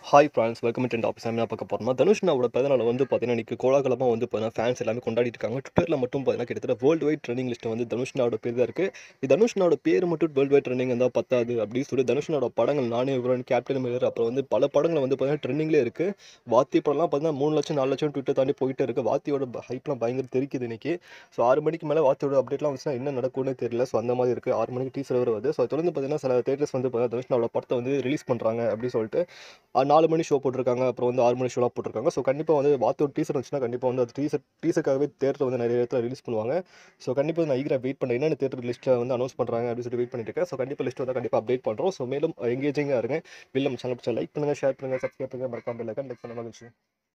hi friends welcome to office என்ன பார்க்க போகிறோம்னா தனுஷ்னாவோட பிறந்தநாள் வந்து பார்த்தீங்கன்னா இன்றைக்கி கோலாகலமாக வந்து பார்த்தீங்கன்னா ஃபேன்ஸ் எல்லாமே கொண்டாடிட்டு இருக்காங்க ட்விட்டரில் மட்டும் பார்த்தீங்கன்னா கிட்டத்தட்ட வேர்ல்டு வைட் ட்ரெண்டிங் லிஸ்ட்டில் வந்து தனுஷ்னாவோட பேர் தான் இருக்குது இது தனுஷ்னாவோட பேர் மட்டும் வேர்ல்டு வைட் ட்ரெண்டிங் இருந்தால் பத்தாது அப்படின்னு சொல்லி தனுஷ்னாவோட படங்கள் நானே விவரம் கேப்டன் மில்லர் அப்புறம் வந்து பல படங்கள் வந்து பார்த்தீங்கன்னா ட்ரெண்டிங்லேயே இருக்குது வாத்தி படம்லாம் பார்த்தீங்கன்னா மூணு லட்சம் நாலு லட்சம் ட்விட்டர் தாண்டி போயிட்டே இருக்குது வாத்தியோட ஹைப்லாம் பயங்கர தெரிக்குது இன்னைக்கு ஸோ ஆறு மணிக்கு மேலே வாத்தியோட அப்டேட்லாம் வந்துச்சுன்னா என்ன நடக்கும்னு தெரியல ஸோ அந்த மாதிரி இருக்குது ஆறு மணிக்கு டீசர் வர வருது ஸோ தொடர்ந்து பார்த்தீங்கன்னா சில தேட்டர்ஸ் வந்து பார்த்தீங்கன்னா தனுஷ்னாவோட படத்தை வந்து ரிலீஸ் பண்ணுறாங்க அப்படின்னு சொல்லிட்டு ஆ, நாலு மணி ஷோ போட்டிருக்காங்க அப்புறம் வந்து ஆறு மணி ஷோலாம் போட்டிருக்காங்க ஸோ கண்டிப்பாக வந்து வாத்தோட டீசர் வந்துச்சுன்னா கண்டிப்பாக வந்து அது டீசர் டீசருக்காகவே தேட்டரில் வந்து நிறைய இடத்துல ரிலீஸ் பண்ணுவாங்க ஸோ கண்டிப்பாக நான் ஈகராக வெயிட் பண்ணேன் என்னென்ன தேட்டர் லிஸ்ட்டில் வந்து அனௌன்ஸ் பண்ணுறாங்க அப்படின்னு சொல்லிட்டு வெயிட் பண்ணிட்டு இருக்கேன் ஸோ கண்டிப்பாக லிஸ்ட் வந்து கண்டிப்பாக அப்டேட் பண்ணுறோம் ஸோ மேலும் எங்கேஜிங்காக இருங்க வில்லம் சேனல் லைக் பண்ணுங்கள் ஷேர் பண்ணுங்கள் சப்ஸ்கிரைப் பண்ணுங்கள் மறக்காம லைக் பண்ண மகிழ்ச்சி